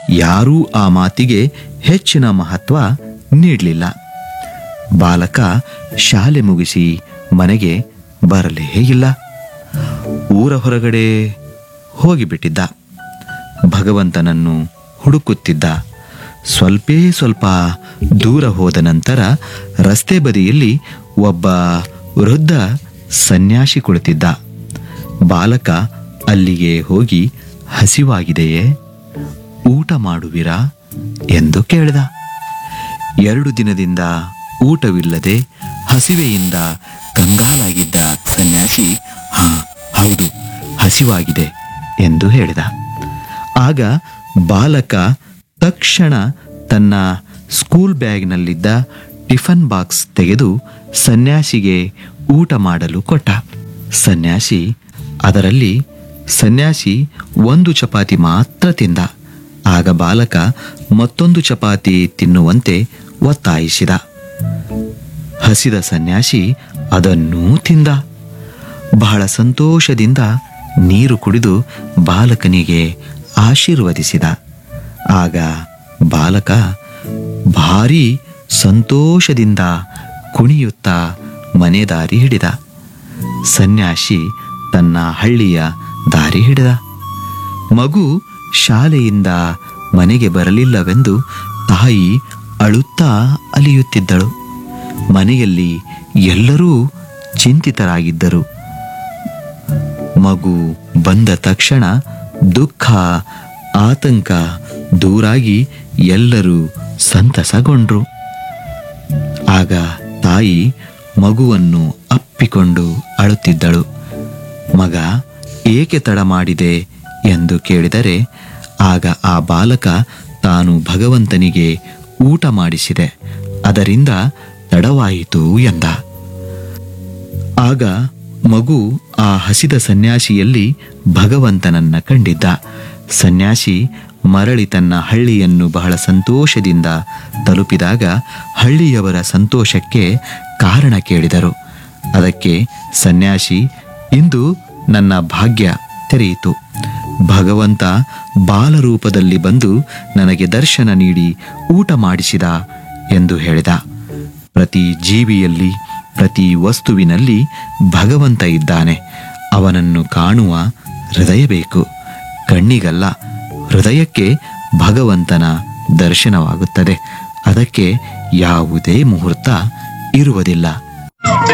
ಯಾರೂ ಆ ಮಾತಿಗೆ ಹೆಚ್ಚಿನ ಮಹತ್ವ ನೀಡಲಿಲ್ಲ ಬಾಲಕ ಶಾಲೆ ಮುಗಿಸಿ ಮನೆಗೆ ಬರಲೇ ಇಲ್ಲ ಊರ ಹೊರಗಡೆ ಹೋಗಿಬಿಟ್ಟಿದ್ದ ಭಗವಂತನನ್ನು ಹುಡುಕುತ್ತಿದ್ದ ಸ್ವಲ್ಪೇ ಸ್ವಲ್ಪ ದೂರ ಹೋದ ನಂತರ ರಸ್ತೆ ಬದಿಯಲ್ಲಿ ಒಬ್ಬ ವೃದ್ಧ ಸನ್ಯಾಸಿ ಕುಳಿತಿದ್ದ ಬಾಲಕ ಅಲ್ಲಿಗೆ ಹೋಗಿ ಹಸಿವಾಗಿದೆಯೇ ಊಟ ಮಾಡುವಿರಾ ಎಂದು ಕೇಳಿದ ಎರಡು ದಿನದಿಂದ ಊಟವಿಲ್ಲದೆ ಹಸಿವೆಯಿಂದ ಕಂಗಾಲಾಗಿದ್ದ ಸನ್ಯಾಸಿ ಹಾ ಹೌದು ಹಸಿವಾಗಿದೆ ಎಂದು ಹೇಳಿದ ಆಗ ಬಾಲಕ ತಕ್ಷಣ ತನ್ನ ಸ್ಕೂಲ್ ಬ್ಯಾಗ್ನಲ್ಲಿದ್ದ ಟಿಫನ್ ಬಾಕ್ಸ್ ತೆಗೆದು ಸನ್ಯಾಸಿಗೆ ಊಟ ಮಾಡಲು ಕೊಟ್ಟ ಸನ್ಯಾಸಿ ಅದರಲ್ಲಿ ಸನ್ಯಾಸಿ ಒಂದು ಚಪಾತಿ ಮಾತ್ರ ತಿಂದ ಆಗ ಬಾಲಕ ಮತ್ತೊಂದು ಚಪಾತಿ ತಿನ್ನುವಂತೆ ಒತ್ತಾಯಿಸಿದ ಹಸಿದ ಸನ್ಯಾಸಿ ಅದನ್ನೂ ತಿಂದ ಬಹಳ ಸಂತೋಷದಿಂದ ನೀರು ಕುಡಿದು ಬಾಲಕನಿಗೆ ಆಶೀರ್ವದಿಸಿದ ಆಗ ಬಾಲಕ ಭಾರೀ ಸಂತೋಷದಿಂದ ಕುಣಿಯುತ್ತಾ ಮನೆ ದಾರಿ ಹಿಡಿದ ಸನ್ಯಾಸಿ ತನ್ನ ಹಳ್ಳಿಯ ದಾರಿ ಹಿಡಿದ ಮಗು ಶಾಲೆಯಿಂದ ಮನೆಗೆ ಬರಲಿಲ್ಲವೆಂದು ತಾಯಿ ಅಳುತ್ತಾ ಅಲಿಯುತ್ತಿದ್ದಳು ಮನೆಯಲ್ಲಿ ಎಲ್ಲರೂ ಚಿಂತಿತರಾಗಿದ್ದರು ಮಗು ಬಂದ ತಕ್ಷಣ ದುಃಖ ಆತಂಕ ದೂರಾಗಿ ಎಲ್ಲರೂ ಸಂತಸಗೊಂಡ್ರು ಆಗ ತಾಯಿ ಮಗುವನ್ನು ಅಪ್ಪಿಕೊಂಡು ಅಳುತ್ತಿದ್ದಳು ಮಗ ಏಕೆ ತಡ ಮಾಡಿದೆ ಎಂದು ಕೇಳಿದರೆ ಆಗ ಆ ಬಾಲಕ ತಾನು ಭಗವಂತನಿಗೆ ಊಟ ಮಾಡಿಸಿದೆ ಅದರಿಂದ ತಡವಾಯಿತು ಎಂದ ಆಗ ಮಗು ಆ ಹಸಿದ ಸನ್ಯಾಸಿಯಲ್ಲಿ ಭಗವಂತನನ್ನ ಕಂಡಿದ್ದ ಸನ್ಯಾಸಿ ಮರಳಿ ತನ್ನ ಹಳ್ಳಿಯನ್ನು ಬಹಳ ಸಂತೋಷದಿಂದ ತಲುಪಿದಾಗ ಹಳ್ಳಿಯವರ ಸಂತೋಷಕ್ಕೆ ಕಾರಣ ಕೇಳಿದರು ಅದಕ್ಕೆ ಸನ್ಯಾಸಿ ಇಂದು ನನ್ನ ಭಾಗ್ಯ ತೆರೆಯಿತು ಭಗವಂತ ಬಾಲರೂಪದಲ್ಲಿ ಬಂದು ನನಗೆ ದರ್ಶನ ನೀಡಿ ಊಟ ಮಾಡಿಸಿದ ಎಂದು ಹೇಳಿದ ಪ್ರತಿ ಜೀವಿಯಲ್ಲಿ ಪ್ರತಿ ವಸ್ತುವಿನಲ್ಲಿ ಭಗವಂತ ಇದ್ದಾನೆ ಅವನನ್ನು ಕಾಣುವ ಹೃದಯ ಬೇಕು ಕಣ್ಣಿಗಲ್ಲ ಹೃದಯಕ್ಕೆ ಭಗವಂತನ ದರ್ಶನವಾಗುತ್ತದೆ ಅದಕ್ಕೆ ಯಾವುದೇ ಮುಹೂರ್ತ ಇರುವುದಿಲ್ಲ